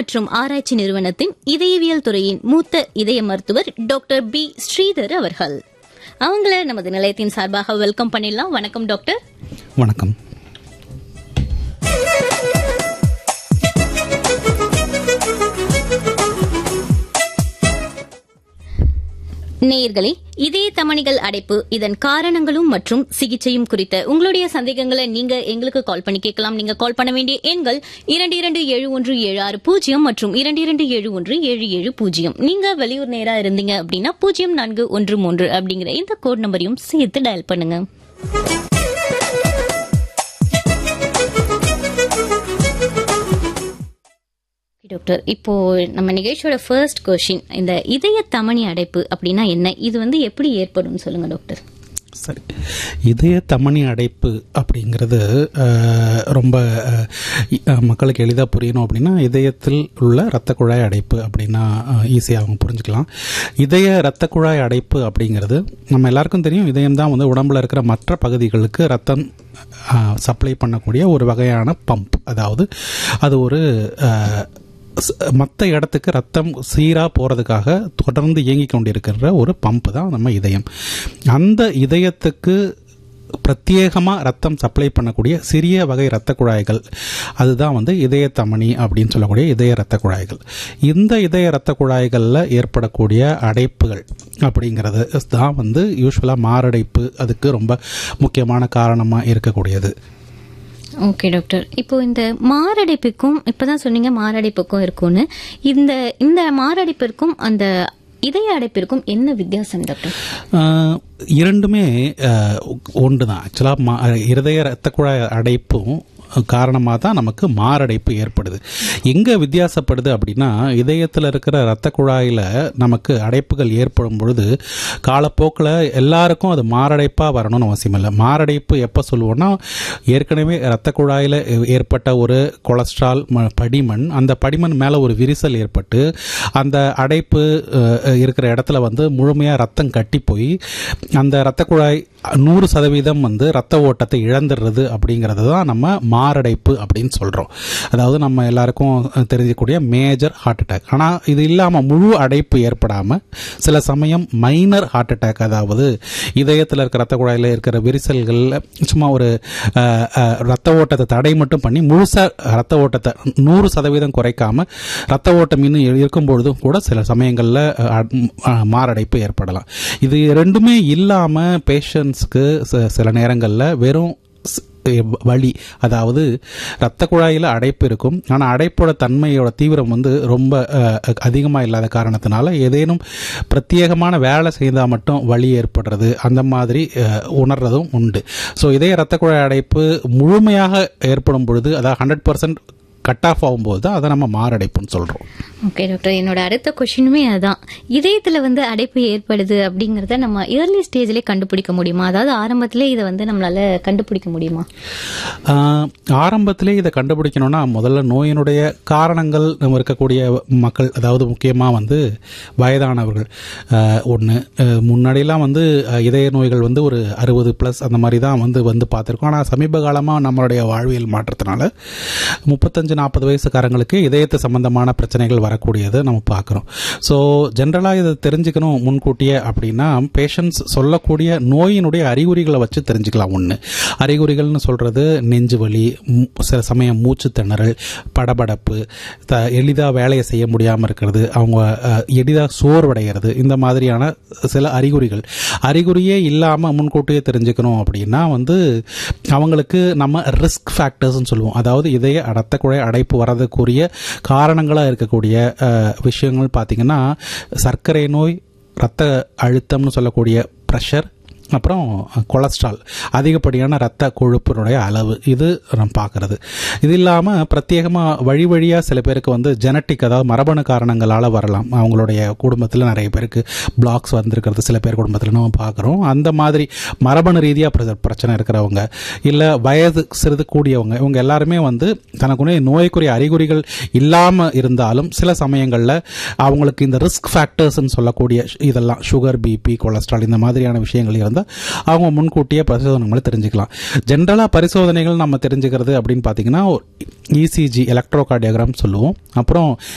மற்றும் ஆராய்ச்சி நிறுவனத்தின் இதயவியல் துறையின் மூத்த இதய மருத்துவர் டாக்டர் பி ஸ்ரீதர் அவர்கள் அவங்கள நமது நிலையத்தின் சார்பாக வெல்கம் பண்ணிடலாம் வணக்கம் டாக்டர் வணக்கம் நேயர்களே இதய தமனிகள் அடைப்பு இதன் காரணங்களும் மற்றும் சிகிச்சையும் குறித்த உங்களுடைய சந்தேகங்களை நீங்க எங்களுக்கு கால் பண்ணி கேட்கலாம் நீங்க கால் பண்ண வேண்டிய எண்கள் இரண்டு இரண்டு ஏழு ஒன்று ஏழு ஆறு பூஜ்ஜியம் மற்றும் இரண்டு இரண்டு ஏழு ஒன்று ஏழு ஏழு பூஜ்ஜியம் நீங்க வெளியூர் நேரா இருந்தீங்க அப்படின்னா பூஜ்ஜியம் நான்கு ஒன்று மூன்று அப்படிங்கிற இந்த கோட் நம்பரையும் சேர்த்து டயல் பண்ணுங்க டாக்டர் இப்போ நம்ம நிகழ்ச்சியோட ஃபர்ஸ்ட் கொஷின் இந்த இதய தமனி அடைப்பு அப்படின்னா என்ன இது வந்து எப்படி ஏற்படும் சொல்லுங்க டாக்டர் சரி இதய தமனி அடைப்பு அப்படிங்கிறது அஹ், ரொம்ப அஹ், இ- அஹ், மக்களுக்கு எளிதாக புரியணும் அப்படின்னா இதயத்தில் உள்ள இரத்த குழாய் அடைப்பு அப்படின்னா ஈஸியாக அவங்க புரிஞ்சுக்கலாம் இதய இரத்த குழாய் அடைப்பு அப்படிங்கிறது நம்ம எல்லாருக்கும் தெரியும் இதயம் தான் வந்து உடம்புல இருக்கிற மற்ற பகுதிகளுக்கு ரத்தம் சப்ளை பண்ணக்கூடிய ஒரு வகையான பம்ப் அதாவது அது ஒரு மற்ற இடத்துக்கு ரத்தம் சீராக போகிறதுக்காக தொடர்ந்து இயங்கிக் கொண்டிருக்கிற ஒரு பம்ப் தான் நம்ம இதயம் அந்த இதயத்துக்கு பிரத்யேகமாக ரத்தம் சப்ளை பண்ணக்கூடிய சிறிய வகை இரத்த குழாய்கள் அதுதான் வந்து இதய தமனி அப்படின்னு சொல்லக்கூடிய இதய இரத்த குழாய்கள் இந்த இதய இரத்த குழாய்களில் ஏற்படக்கூடிய அடைப்புகள் அப்படிங்கிறது தான் வந்து யூஸ்வலாக மாரடைப்பு அதுக்கு ரொம்ப முக்கியமான காரணமாக இருக்கக்கூடியது ஓகே டாக்டர் இப்போ இந்த மாரடைப்புக்கும் இப்பதான் சொன்னீங்க மாரடைப்புக்கும் இருக்கும்னு இந்த இந்த மாரடைப்பிற்கும் அந்த இதய அடைப்பிற்கும் என்ன வித்தியாசம் டாக்டர் ஆஹ், இரண்டுமே ஒன்று தான் ஆக்சுவலாக இருதய இரத்த குழாய் அடைப்பும் காரணமாக தான் நமக்கு மாரடைப்பு ஏற்படுது எங்கே வித்தியாசப்படுது அப்படின்னா இதயத்தில் இருக்கிற இரத்த குழாயில் நமக்கு அடைப்புகள் ஏற்படும் பொழுது காலப்போக்கில் எல்லாருக்கும் அது மாரடைப்பாக வரணும்னு அவசியம் இல்லை மாரடைப்பு எப்போ சொல்லுவோம்னா ஏற்கனவே இரத்த குழாயில் ஏற்பட்ட ஒரு கொலஸ்ட்ரால் ம- படிமன் அந்த படிமன் மேலே ஒரு விரிசல் ஏற்பட்டு அந்த அடைப்பு அஹ், இருக்கிற இடத்துல வந்து முழுமையாக ரத்தம் கட்டி போய் அந்த இரத்த குழாய் நூறு சதவீதம் வந்து ரத்த ஓட்டத்தை இழந்துடுறது அப்படிங்கிறது தான் நம்ம மாரடைப்பு அப்படின்னு சொல்கிறோம் அதாவது நம்ம எல்லாருக்கும் தெரிஞ்சக்கூடிய மேஜர் ஹார்ட் அட்டாக் ஆனால் இது இல்லாமல் முழு அடைப்பு ஏற்படாமல் சில சமயம் மைனர் ஹார்ட் அட்டாக் அதாவது இதயத்தில் இருக்கிற ரத்த குழாயில் இருக்கிற விரிசல்களில் சும்மா ஒரு அஹ், அஹ், ரத்த ஓட்டத்தை தடை மட்டும் பண்ணி முழுசாக ரத்த ஓட்டத்தை நூறு சதவீதம் குறைக்காம ரத்த ஓட்டம் இன்னும் இருக்கும் பொழுதும் கூட சில சமயங்களில் மாரடைப்பு ஏற்படலாம் இது ரெண்டுமே இல்லாமல் பேஷண்ட்ஸ்க்கு சில நேரங்களில் வெறும் ஸ்- எ- வலி அதாவது இரத்த குழாயில் அடைப்பு இருக்கும் ஆனால் அடைப்போட தன்மையோட தீவிரம் வந்து ரொம்ப அதிகமாக இல்லாத காரணத்தினால ஏதேனும் பிரத்யேகமான வேலை செய்தால் மட்டும் வலி ஏற்படுறது அந்த மாதிரி அஹ், உணர்றதும் உண்டு ஸோ இதே இரத்த குழாய் அடைப்பு முழுமையாக ஏற்படும் பொழுது அதாவது ஹண்ட்ரட் பர்சன்ட் கட் ஆஃப் ஆகும்போது தான் அதை நம்ம மாரடைப்புன்னு சொல்கிறோம் ஓகே டாக்டர் என்னோட அடுத்த கொஸ்டினுமே அதான் இதயத்துல வந்து அடைப்பு ஏற்படுது அப்படிங்கறத நம்ம ஏர்லி ஸ்டேஜ்லயே கண்டுபிடிக்க முடியுமா அதாவது ஆரம்பத்திலே இதை வந்து நம்மளால கண்டுபிடிக்க முடியுமா ஆஹ், ஆரம்பத்திலே இதை கண்டுபிடிக்கணும்னா முதல்ல நோயினுடைய காரணங்கள் நம்ம இருக்கக்கூடிய மக்கள் அதாவது முக்கியமாக வந்து வயதானவர்கள் ஒன்று முன்னாடியெல்லாம் வந்து அஹ், இதய நோய்கள் வந்து ஒரு அறுபது ப்ளஸ் அந்த மாதிரி தான் வந்து வந்து பார்த்துருக்கோம் ஆனால் சமீப காலமாக நம்மளுடைய வாழ்வியல் மாற்றத்தினால முப்பத்தஞ்சு நாற்பது வயசுக்காரங்களுக்கு இதயத்து சம்பந்தமான பிரச்சனைகள் வரக்கூடியது நம்ம பார்க்குறோம் ஸோ ஜென்ரலாக இதை தெரிஞ்சுக்கணும் முன்கூட்டியே அப்படின்னா பேஷண்ட்ஸ் சொல்லக்கூடிய நோயினுடைய அறிகுறிகளை வச்சு தெரிஞ்சுக்கலாம் ஒன்று அறிகுறிகள்னு சொல்கிறது நெஞ்சு வலி மூ- சில சமயம் மூச்சு திணறல் படபடப்பு த எளிதாக வேலையை செய்ய முடியாமல் இருக்கிறது அவங்க எளிதாக சோர்வடைகிறது இந்த மாதிரியான சில அறிகுறிகள் அறிகுறியே இல்லாமல் முன்கூட்டியே தெரிஞ்சுக்கணும் அப்படின்னா வந்து அவங்களுக்கு நம்ம ரிஸ்க் ஃபேக்டர்ஸ்னு சொல்லுவோம் அதாவது இதய ரத்த குழாய் அடைப்பு வரதுக்குரிய காரணங்களாக இருக்கக்கூடிய அஹ், விஷயங்கள் பார்த்திங்கன்னா சர்க்கரை நோய் ரத்த அழுத்தம்னு சொல்லக்கூடிய ப்ரெஷர் அப்புறம் கொலஸ்ட்ரால் அதிகப்படியான ரத்த கொழுப்பினுடைய அளவு இது நம்ம பார்க்கறது இது இல்லாமல் பிரத்யேகமாக வழி வழியாக சில பேருக்கு வந்து ஜெனட்டிக் அதாவது மரபணு காரணங்களால் வரலாம் அவங்களுடைய குடும்பத்தில் நிறைய பேருக்கு பிளாக்ஸ் வந்திருக்கிறது சில பேர் குடும்பத்தில் நம்ம பார்க்குறோம் அந்த மாதிரி மரபணு ரீதியாக பிரச்சனை இருக்கிறவங்க இல்லை வயது சிறிது கூடியவங்க இவங்க எல்லாருமே வந்து தனக்குரிய நோய்க்குரிய அறிகுறிகள் இல்லாமல் இருந்தாலும் சில சமயங்களில் அவங்களுக்கு இந்த ரிஸ்க் ஃபேக்டர்ஸ்ன்னு சொல்லக்கூடிய இதெல்லாம் சுகர் பிபி கொலஸ்ட்ரால் இந்த மாதிரியான விஷயங்கள் இருந்தால் அவங்க முன்கூட்டியே பரிசோதனைகளை தெரிஞ்சுக்கலாம் ஜென்ரலாக பரிசோதனைகள் நம்ம தெரிஞ்சுக்கிறது அப்படின்னு பார்த்தீங்கன்னா இசிஜி எலக்ட்ரோகார்டியோகிராம் சொல்லுவோம் அப்புறம்